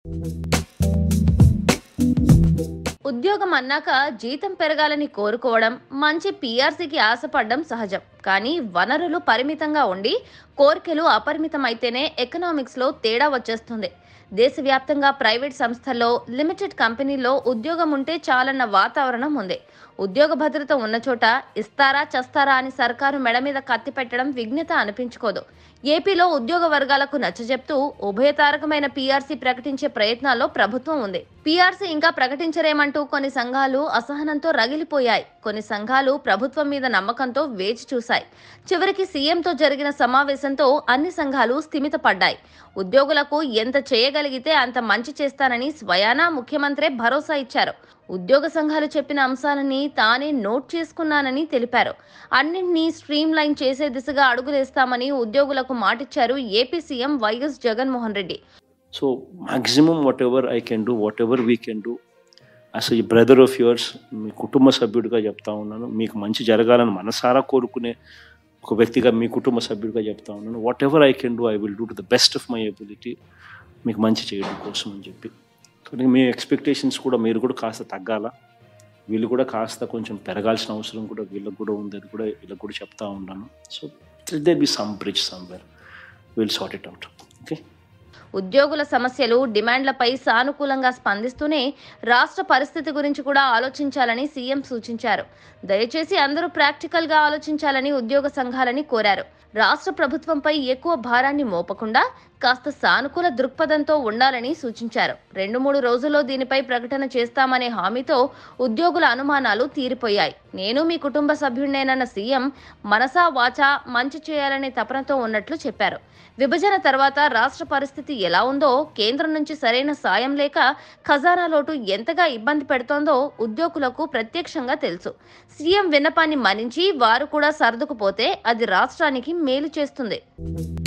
ఉద్యోగం అన్నాక జీతం పెరగాలని కోరుకోవడం మంచి పీఆర్సీకి ఆశపడడం సహజం కానీ వనరులు పరిమితంగా ఉండి కోరికలు అపరిమితమైతేనే ఎకనామిక్స్లో తేడా వచ్చేస్తుంది దేశవ్యాప్తంగా ప్రైవేట్ సంస్థల్లో లిమిటెడ్ కంపెనీల్లో ఉద్యోగం ఉంటే చాలన్న వాతావరణం ఉంది ఉద్యోగ భద్రత ఉన్న చోట ఇస్తారా చస్తారా అని సర్కారు మెడ మీద కత్తి పెట్టడం విఘ్నత అనిపించుకోదు ఏపీలో ఉద్యోగ వర్గాలకు నచ్చజెప్తూ ఉభయతారకమైన పీఆర్సీ ప్రకటించే ప్రయత్నాల్లో ప్రభుత్వం ఉంది పీఆర్సీ ఇంకా ప్రకటించరేమంటూ కొన్ని సంఘాలు అసహనంతో రగిలిపోయాయి కొన్ని సంఘాలు ప్రభుత్వం మీద నమ్మకంతో వేచి చూశాయి చివరికి సీఎంతో జరిగిన సమావేశంతో అన్ని సంఘాలు స్థిమితపడ్డాయి ఉద్యోగులకు ఎంత చేయగలిగితే అంత మంచి చేస్తానని స్వయానా ముఖ్యమంత్రే భరోసా ఇచ్చారు ఉద్యోగ సంఘాలు చెప్పిన అంశాలని తానే నోట్ చేసుకున్నానని తెలిపారు అన్నింటినీ స్ట్రీమ్ లైన్ చేసే దిశగా అడుగులేస్తామని ఉద్యోగులకు మాటిచ్చారు AP CM YS Jaganmohan Reddy so maximum whatever I can do whatever we can do అసలు ఈ బ్రదర్ ఆఫ్ యువర్స్ మీ కుటుంబ సభ్యుడిగా చెప్తా ఉన్నాను మీకు మంచి జరగాలని మనసారా కోరుకునే ఒక వ్యక్తిగా మీ కుటుంబ సభ్యుడిగా చెప్తా ఉన్నాను whatever I can do I will do to the best of my ability మీకు మంచి చేయడం కోసం అని చెప్పి కానీ మీ ఎక్స్పెక్టేషన్స్ కూడా మీరు కూడా కాస్త తగ్గాల వీళ్ళు కూడా కాస్త కొంచెం పెరగాల్సిన అవసరం కూడా వీళ్ళకి కూడా ఉంది అది కూడా వీళ్ళకి కూడా చెప్తా ఉన్నాను so they be some bridge somewhere will sort it out okay ఉద్యోగుల సమస్యలు డిమాండ్లపై సానుకూలంగా స్పందిస్తూనే రాష్ట్ర పరిస్థితి గురించి కూడా ఆలోచించాలని సీఎం సూచించారు దయచేసి అందరూ ప్రాక్టికల్గా ఆలోచించాలని ఉద్యోగ సంఘాలని కోరారు రాష్ట్ర ప్రభుత్వంపై ఎక్కువ భారాన్ని మోపకుండా కాస్త సానుకూల దృక్పథంతో ఉండాలని సూచించారు రెండు మూడు రోజుల్లో దీనిపై ప్రకటన చేస్తామనే హామీతో ఉద్యోగుల అనుమానాలు తీరిపోయాయి నేను మీ కుటుంబ సభ్యుడినేనన్న సీఎం మనసా వాచా మంచి చేయాలనే తపనతో ఉన్నట్లు చెప్పారు విభజన తర్వాత రాష్ట్ర పరిస్థితి ఎలా ఉందో కేంద్రం నుంచి సరైన సాయం లేక ఖజానా లోటు ఎంతగా ఇబ్బంది పెడుతోందో ఉద్యోగులకు ప్రత్యక్షంగా తెలుసు సీఎం విన్నపాన్ని మన్నించి వారు కూడా సర్దుకుపోతే అది రాష్ట్రానికి మేలు చేస్తుంది